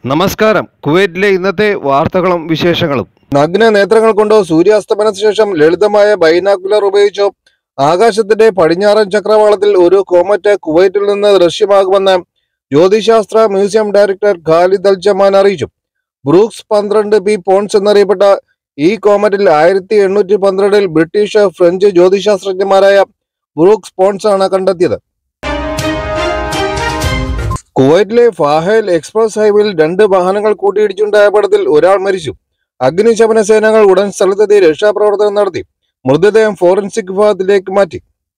നമസ്കാരം കുവൈറ്റിലെ ഇന്നത്തെ വാർത്തകളും വിശേഷങ്ങളും നഗ്ന നേത്രങ്ങൾ കൊണ്ടോ സൂര്യാസ്തമനത്തിന് ശേഷം ലളിതമായ ബൈനാക്കുലർ ഉപയോഗിച്ചോ ആകാശത്തിന്റെ പടിഞ്ഞാറൻ ചക്രവാളത്തിൽ ഒരു കോമറ്റ് കുവൈറ്റിൽ നിന്ന് ദൃശ്യമാകുമെന്ന് ജ്യോതിശാസ്ത്ര museum director Khalid Al Jaman അറിയിച്ചു ബ്രൂക്സ് പന്ത്രണ്ട് പി പോൺസ് എന്നറിയപ്പെട്ട ഈ കോമറ്റിൽ ആയിരത്തി എണ്ണൂറ്റി പന്ത്രണ്ടിൽ ബ്രിട്ടീഷ് ഫ്രഞ്ച് ജ്യോതിശാസ്ത്രജ്ഞന്മാരായ ബ്രൂക്സ് പോൺസ് ആണ് കണ്ടെത്തിയത് കുവൈറ്റിലെ ഫാഹേൽ എക്സ്പ്രസ് ഹൈവേയിൽ രണ്ട് വാഹനങ്ങൾ കൂട്ടിയിടിച്ചുണ്ടായ അപകടത്തിൽ ഒരാൾ മരിച്ചു അഗ്നിശമന സേനകൾ ഉടൻ സ്ഥലത്തെത്തി രക്ഷാപ്രവർത്തനം നടത്തി മൃതദേഹം ഫോറൻസിക് വിഭാഗത്തിലേക്ക് മാറ്റി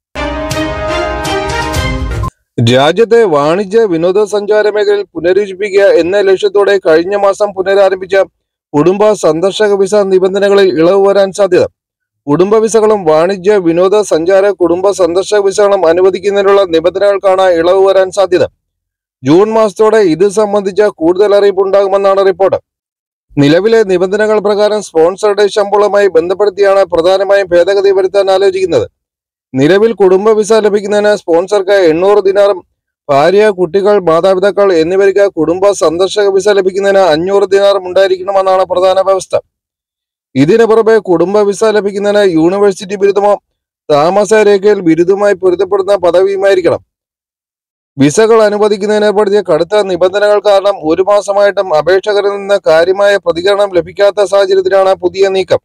രാജ്യത്തെ വാണിജ്യ വിനോദസഞ്ചാര മേഖലയിൽ പുനരുജ്ജീവിക്കുക എന്ന ലക്ഷ്യത്തോടെ കഴിഞ്ഞ മാസം പുനരാരംഭിച്ച കുടുംബ സന്ദർശക വിസ നിബന്ധനകളിൽ ഇളവ് വരാൻ സാധ്യത കുടുംബ വിസകളും വാണിജ്യ വിനോദ സഞ്ചാര കുടുംബ സന്ദർശക വിസകളും അനുവദിക്കുന്നതിനുള്ള നിബന്ധനകൾക്കാണ് ഇളവ് വരാൻ സാധ്യത ജൂൺ മാസത്തോടെ ഇത് സംബന്ധിച്ച കൂടുതൽ അറിയിപ്പ് ഉണ്ടാകുമെന്നാണ് റിപ്പോർട്ട് നിലവിലെ നിബന്ധനകൾ പ്രകാരം സ്പോൺസറുടെ ശമ്പളവുമായി ബന്ധപ്പെടുത്തിയാണ് പ്രധാനമായും ഭേദഗതി വരുത്താൻ ആലോചിക്കുന്നത് നിലവിൽ കുടുംബ വിസ ലഭിക്കുന്നതിന് സ്പോൺസർക്ക് എണ്ണൂറ് ദിനാറും ഭാര്യ കുട്ടികൾ മാതാപിതാക്കൾ എന്നിവർക്ക് കുടുംബ സന്ദർശക വിസ ലഭിക്കുന്നതിന് അഞ്ഞൂറ് ദിനാറും ഉണ്ടായിരിക്കണമെന്നാണ് പ്രധാന വ്യവസ്ഥ ഇതിനു പുറമെ കുടുംബ വിസ ലഭിക്കുന്നതിന് യൂണിവേഴ്സിറ്റി ബിരുദമോ താമസ രേഖയിൽ ബിരുദവുമായി പൊരുത്തപ്പെടുന്ന പദവിയുമായിരിക്കണം വിസകൾ അനുവദിക്കുന്നതിന് ഏർപ്പെടുത്തിയ കടുത്ത നിബന്ധനകൾ കാരണം ഒരു മാസമായിട്ടും അപേക്ഷകരിൽ നിന്ന് കാര്യമായ പ്രതികരണം ലഭിക്കാത്ത സാഹചര്യത്തിലാണ് പുതിയ നീക്കം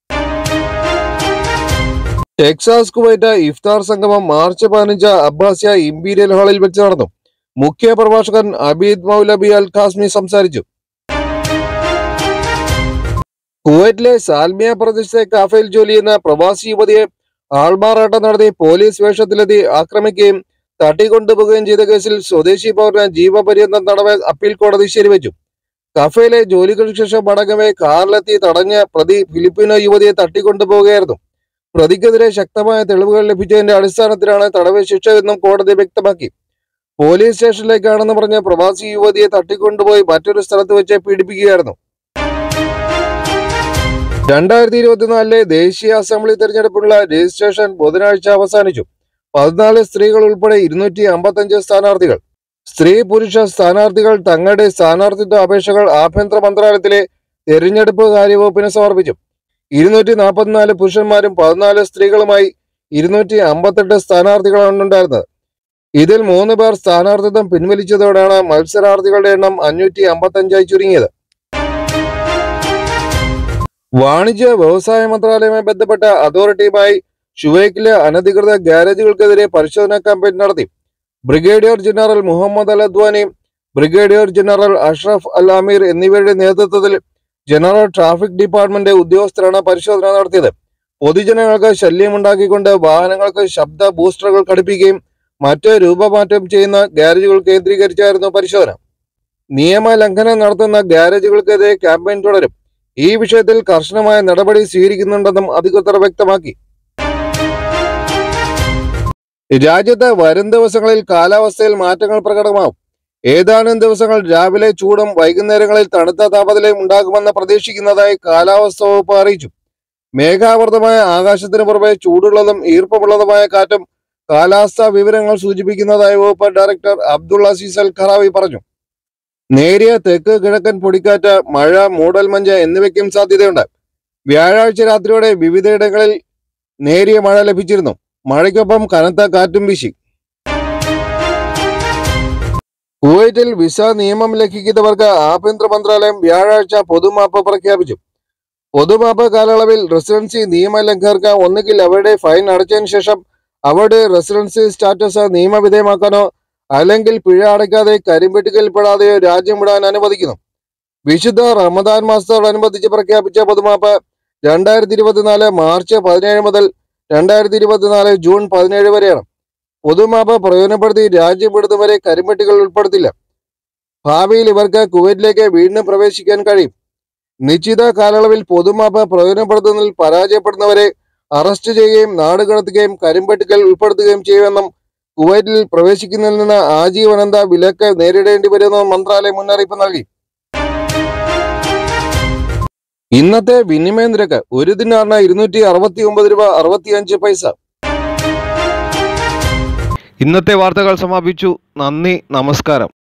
ടെക്സാസ് കുവൈറ്റ് ഇഫ്താർ സംഗമം മാർച്ച് പതിനഞ്ച് അബ്ബാസിയ ഇമ്പീരിയൽ ഹാളിൽ വെച്ച് നടന്നു മുഖ്യ പ്രഭാഷകൻ അബീദ് മൗലബി അൽ ഖാസ്മി സംസാരിച്ചു കുവൈറ്റിലെ സാൽമിയ പ്രദേശത്തെ കാഫയിൽ ജോലി ചെയ്യുന്ന പ്രവാസി യുവതിയെ ആൾമാറാട്ടം നടത്തി പോലീസ് വേഷത്തിലെത്തി ആക്രമിക്കുകയും തട്ടിക്കൊണ്ടുപോവുകയും ചെയ്ത കേസിൽ സ്വദേശി പൗരന് ജീവപര്യന്തം തടവ് അപ്പീൽ കോടതി ശരിവെച്ചു കഫയിലെ ജോലികൾക്ക് ശേഷം മടങ്ങവേ കാറിലെത്തി തടഞ്ഞ പ്രതി ഫിലിപ്പിനോ യുവതിയെ തട്ടിക്കൊണ്ടുപോവുകയായിരുന്നു പ്രതിക്കെതിരെ ശക്തമായ തെളിവുകൾ ലഭിച്ചതിന്റെ അടിസ്ഥാനത്തിലാണ് തടവ് ശിക്ഷ എന്നും കോടതി വ്യക്തമാക്കി പോലീസ് സ്റ്റേഷനിലേക്കാണെന്ന് പറഞ്ഞ പ്രവാസി യുവതിയെ തട്ടിക്കൊണ്ടുപോയി മറ്റൊരു സ്ഥലത്ത് വെച്ച് പീഡിപ്പിക്കുകയായിരുന്നു രണ്ടായിരത്തി ഇരുപത്തിനാലിലെ ദേശീയ അസംബ്ലി തെരഞ്ഞെടുപ്പിനുള്ള രജിസ്ട്രേഷൻ ബുധനാഴ്ച അവസാനിച്ചു പതിനാല് സ്ത്രീകൾ ഉൾപ്പെടെ ഇരുന്നൂറ്റി അമ്പത്തഞ്ച് സ്ഥാനാർത്ഥികൾ സ്ത്രീ പുരുഷ സ്ഥാനാർത്ഥികൾ തങ്ങളുടെ സ്ഥാനാർത്ഥിത്വ അപേക്ഷകൾ ആഭ്യന്തര മന്ത്രാലയത്തിലെ തെരഞ്ഞെടുപ്പ് കാര്യവകുപ്പിന് സമർപ്പിച്ചു ഇരുന്നൂറ്റി നാൽപ്പത്തിനാല് പുരുഷന്മാരും പതിനാല് സ്ത്രീകളുമായി ഇരുന്നൂറ്റി അമ്പത്തെട്ട് സ്ഥാനാർത്ഥികളാണ് ഉണ്ടായിരുന്നത് ഇതിൽ മൂന്ന് പേർ സ്ഥാനാർത്ഥിത്വം പിൻവലിച്ചതോടെയാണ് മത്സരാർത്ഥികളുടെ എണ്ണം അഞ്ഞൂറ്റി അമ്പത്തഞ്ചായി ചുരുങ്ങിയത് വാണിജ്യ വ്യവസായ മന്ത്രാലയവുമായി ബന്ധപ്പെട്ട അതോറിറ്റിയുമായി ഷുവൈക്കിലെ അനധികൃത ഗ്യാരേജുകൾക്കെതിരെ പരിശോധനാ ക്യാമ്പയിൻ നടത്തി brigadier general Mohammed Al Adwani brigadier general Ashraf Al Ameer എന്നിവരുടെ നേതൃത്വത്തിൽ ജനറൽ ട്രാഫിക് ഡിപ്പാർട്ട്മെന്റ് ഉദ്യോഗസ്ഥരാണ് പരിശോധന നടത്തിയത് പൊതുജനങ്ങൾക്ക് ശല്യമുണ്ടാക്കിക്കൊണ്ട് വാഹനങ്ങൾക്ക് ശബ്ദ ബൂസ്റ്ററുകൾ ഘടിപ്പിക്കുകയും മറ്റ് രൂപമാറ്റം ചെയ്യുന്ന ഗ്യാരേജുകൾ കേന്ദ്രീകരിച്ചായിരുന്നു പരിശോധന നിയമ ലംഘനം നടത്തുന്ന ഗ്യാരേജുകൾക്കെതിരെ ക്യാമ്പയിൻ തുടരും ഈ വിഷയത്തിൽ കർശനമായ നടപടി സ്വീകരിക്കുന്നുണ്ടെന്നും അധികൃതർ വ്യക്തമാക്കി രാജ്യത്ത് വരും ദിവസങ്ങളിൽ കാലാവസ്ഥയിൽ മാറ്റങ്ങൾ പ്രകടമാവും ഏതാനും ദിവസങ്ങൾ രാവിലെ ചൂടും വൈകുന്നേരങ്ങളിൽ തണുത്ത താപനിലയും ഉണ്ടാകുമെന്ന് പ്രതീക്ഷിക്കുന്നതായി കാലാവസ്ഥ വകുപ്പ് അറിയിച്ചു മേഘാവൃതമായ ആകാശത്തിന് പുറമെ ചൂടുള്ളതും ഈർപ്പമുള്ളതുമായ കാറ്റും കാലാവസ്ഥാ വിവരങ്ങൾ സൂചിപ്പിക്കുന്നതായി വകുപ്പ് director Abdul Aziz Al Kharawi പറഞ്ഞു നേരിയ തെക്ക് കിഴക്കൻ പൊടിക്കാറ്റ് മഴ മൂടൽമഞ്ഞ് എന്നിവയ്ക്കും സാധ്യതയുണ്ട് വ്യാഴാഴ്ച രാത്രിയോടെ വിവിധയിടങ്ങളിൽ നേരിയ മഴ ലഭിച്ചിരുന്നു മഴയ്ക്കൊപ്പം കനത്ത കാറ്റും വീശി കുവൈറ്റിൽ വിസ നിയമം ലംഘിക്കുന്നവർക്ക് ആഭ്യന്തര മന്ത്രാലയം വ്യാഴാഴ്ച പൊതുമാപ്പ് പ്രഖ്യാപിച്ചു പൊതുമാപ്പ് കാലയളവിൽ റെസിഡൻസി നിയമലംഘകർക്ക് ഒന്നുകിൽ അവരുടെ ഫൈൻ അടച്ചതിനു ശേഷം അവരുടെ റെസിഡൻസി സ്റ്റാറ്റസ് നിയമവിധേയമാക്കാനോ അല്ലെങ്കിൽ പിഴ അടയ്ക്കാതെ കരിമ്പെട്ടിക്കൽപ്പെടാതെയോ രാജ്യം വിടാൻ അനുവദിക്കുന്നു വിശുദ്ധ റമദാൻ മാസത്തോടനുബന്ധിച്ച് പ്രഖ്യാപിച്ച പൊതുമാപ്പ് രണ്ടായിരത്തി ഇരുപത്തിനാല് മാർച്ച് പതിനേഴ് മുതൽ രണ്ടായിരത്തി ഇരുപത്തിനാല് ജൂൺ പതിനേഴ് വരെയാണ് പൊതുമാപ്പ് പ്രയോജനപ്പെടുത്തി രാജ്യം വിടുന്നവരെ കരിമ്പട്ടികൾ ഉൾപ്പെടുത്തില്ല ഭാവിയിൽ ഇവർക്ക് കുവൈറ്റിലേക്ക് വീണ്ടും പ്രവേശിക്കാൻ കഴിയും നിശ്ചിത കാലയളവിൽ പൊതുമാപ്പ് പ്രയോജനപ്പെടുത്തുന്നതിൽ പരാജയപ്പെടുന്നവരെ അറസ്റ്റ് ചെയ്യുകയും നാട് കടത്തുകയും കരിമ്പട്ടിക്കൽ ഉൾപ്പെടുത്തുകയും ചെയ്യുമെന്നും കുവൈറ്റിൽ പ്രവേശിക്കുന്നതിൽ നിന്ന് ആജീവനന്ത വിലക്ക് നേരിടേണ്ടി വരുമെന്നും മന്ത്രാലയം മുന്നറിയിപ്പ് നൽകി ഇന്നത്തെ വിനിമയ നിരക്ക് ഒരു ദിനാറിന് ഇരുന്നൂറ്റി അറുപത്തി ഒമ്പത് രൂപ അറുപത്തിയഞ്ച് പൈസ ഇന്നത്തെ വാർത്തകൾ സമാപിച്ചു നന്ദി നമസ്കാരം